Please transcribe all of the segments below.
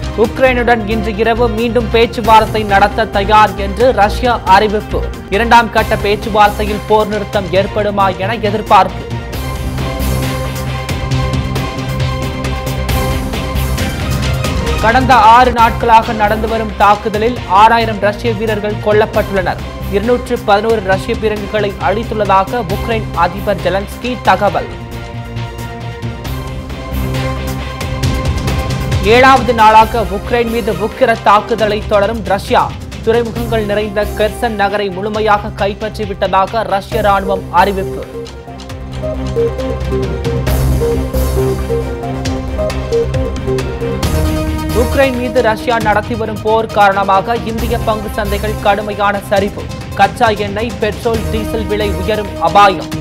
உக்ரைனுடன் இன்று இரவு மீண்டும் பேச்சுவார்த்தை நடத்த தயார் என்று ரஷ்யா அறிவிப்பு இரண்டாம் கட்ட பேச்சுவார்த்தையில் போர் நிறுத்தம் ஏற்படுமா என எதிர்பார்ப்பு கடந்த ஆறு நாட்களாக நடந்து வரும் தாக்குதலில் ஆறாயிரம் ரஷ்ய வீரர்கள் கொல்லப்பட்டுள்ளனர் இருநூற்று பதினோரு ரஷ்ய பீரங்கிகளை அழித்துள்ளதாக உக்ரைன் அதிபர் ஜெலன்ஸ்கி தகவல் ஏழாவது நாளாக உக்ரைன் மீது உக்கிர தாக்குதலை தொடரும் ரஷ்யா துறைமுகங்கள் நிறைந்த கெர்சன் நகரை முழுமையாக கைப்பற்றிவிட்டதாக ரஷ்ய ராணுவம் அறிவிப்பு உக்ரைன் மீது ரஷ்யா நடத்தி வரும் போர் காரணமாக இந்திய பங்கு சந்தைகள் கடுமையான சரிவு கச்சா எண்ணெய் பெட்ரோல் டீசல் விலை உயரும் அபாயம்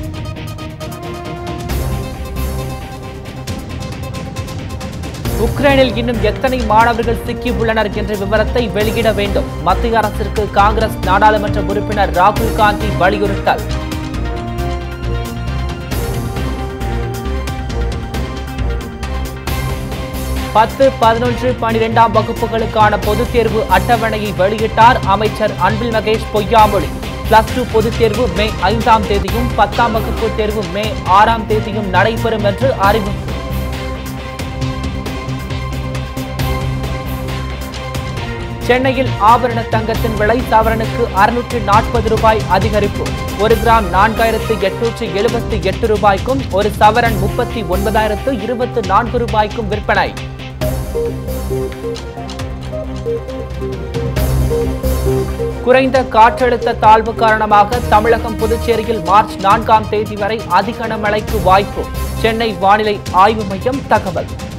உக்ரைனில் இன்னும் எத்தனை மாணவர்கள் சிக்கி உள்ளனர் என்ற விவரத்தை வெளியிட வேண்டும் மத்திய அரசிற்கு காங்கிரஸ் நாடாளுமன்ற உறுப்பினர் ராகுல் காந்தி வலியுறுத்தல் பத்து பதினொன்று பனிரெண்டாம் வகுப்புகளுக்கான பொதுத் தேர்வு அட்டவணையை வெளியிட்டார் அமைச்சர் அன்பில் மகேஷ் பொய்யாமொழி பிளஸ் டூ பொதுத் தேர்வு மே ஐந்தாம் தேதியும் பத்தாம் வகுப்பு தேர்வு மே ஆறாம் தேதியும் நடைபெறும் என்று அறிவிப்பு சென்னையில் ஆபரண தங்கத்தின் விலை சவரனுக்கு அறுநூற்று நாற்பது ரூபாய் அதிகரிப்பு ஒரு கிராம் நான்காயிரத்து எட்நூற்று எழுபத்தி எட்டு ரூபாய்க்கும் ஒரு சவரன் முப்பத்தி ஒன்பதாயிரத்து இருபத்து நான்கு ரூபாய்க்கும் விற்பனை குறைந்த காற்றழுத்த தாழ்வு காரணமாக தமிழகம் புதுச்சேரியில் மார்ச் நான்காம் தேதி வரை அதிக கனமழைக்கு வாய்ப்பு சென்னை வானிலை ஆய்வு மையம் தகவல்